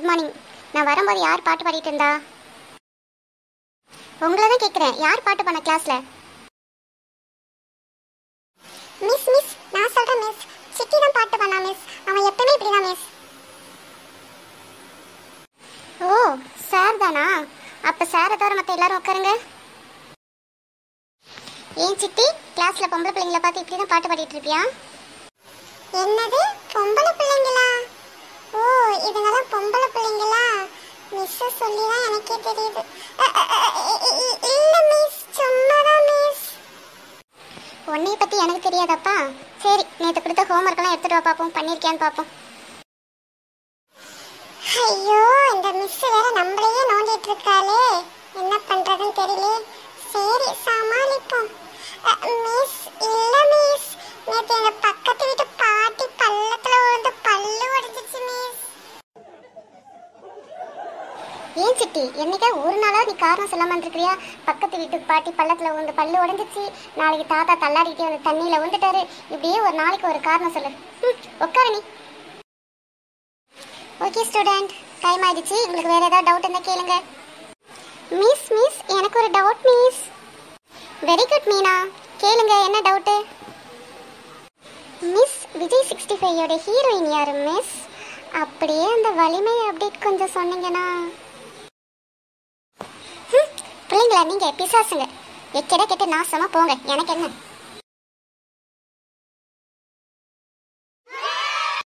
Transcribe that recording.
morning நான் வரும்போது யார் பாட்டு பாடிட்டு இருந்தா உங்களை தான் கேட்குறேன் யார் பாட்டு பண்ண கிளாஸ்ல மிஸ் மிஸ் நான் சொல்றேன் மிஸ் சிட்டி தான் பாட்டு பண்ணா மிஸ் அவன் எப்பவுமே இப்படிதான் மிஸ் ஓ சார் தானா அப்ப சாரை தவிர மத்த எல்லாரும் உட்காருங்க ஏன் சிட்டி கிளாஸ்ல பொம்பளை பிள்ளைங்கள பார்த்து இப்படி தான் பாட்டு பாடிட்டு இருப்பியா என்னது பொம்பளை பிள்ளைங்களா ஓ இதுங்கெல்லாம் பொம்பளை பிள்ளைங்களா மிஸ் சொல்லி தான் எனக்கே தெரியுது அ, அ, அ, இ- இ- இல்ல மிஸ் சும்மாதான் மிஸ் உன்னைய பத்தி எனக்கு தெரியாதப்பா சரி நேத்து கொடுத்த ஹோம்ஒர்க்லாம் எடுத்துட்டு வா பாப்போம் பண்ணிருக்கியான்னு பாப்போம் ஐயோ இந்த மிஸ் வேற நம்மளையே நோண்டிட்டு இருக்காளே என்ன பண்றதுன்னு தெரியல சரி சமாளிப்போம் அ, மிஸ் இல்ல மிஸ் நேத்து எங்க பக்கத்து வீட்டு பாட்டி பள்ளத்துல விழுந்து பல்லு உடைஞ்சிச்சு மிஸ் ஏன் சிட்டி என்னைக்கா ஒரு நாளா நீ காரணம் சொல்லாம இருக்கிறியா பக்கத்து வீட்டு பாட்டி பள்ளத்துல விழுந்து பல்லு உடைஞ்சிச்சு நாளைக்கு தாத்தா தள்ளாடிக்கிட்டே வந்து தண்ணியில விழுந்துட்டாரு இப்படியே ஒரு நாளைக்கு ஒரு காரணம் சொல்லு ம், உட்காரு நீ ஓகே ஸ்டூடெண்ட் டைம் ஆயிடுச்சு உங்களுக்கு வேற ஏதாவது டவுட் இருந்தா கேளுங்க மிஸ் மிஸ் எனக்கு ஒரு doubt miss very good Meena கேளுங்க என்ன டவுட்டு மிஸ் விஜய் சிக்ஸ்டி ஃபைவோட ஹீரோயின் யாரு மிஸ் அப்படியே அந்த வலிமை அப்டேட் கொஞ்சம் சொன்னீங்கன்னா ஹம், பிள்ளைங்களா நீங்க பிசாசுங்க எக்கட கெட்ட நாசமா போங்க எனக்கு என்ன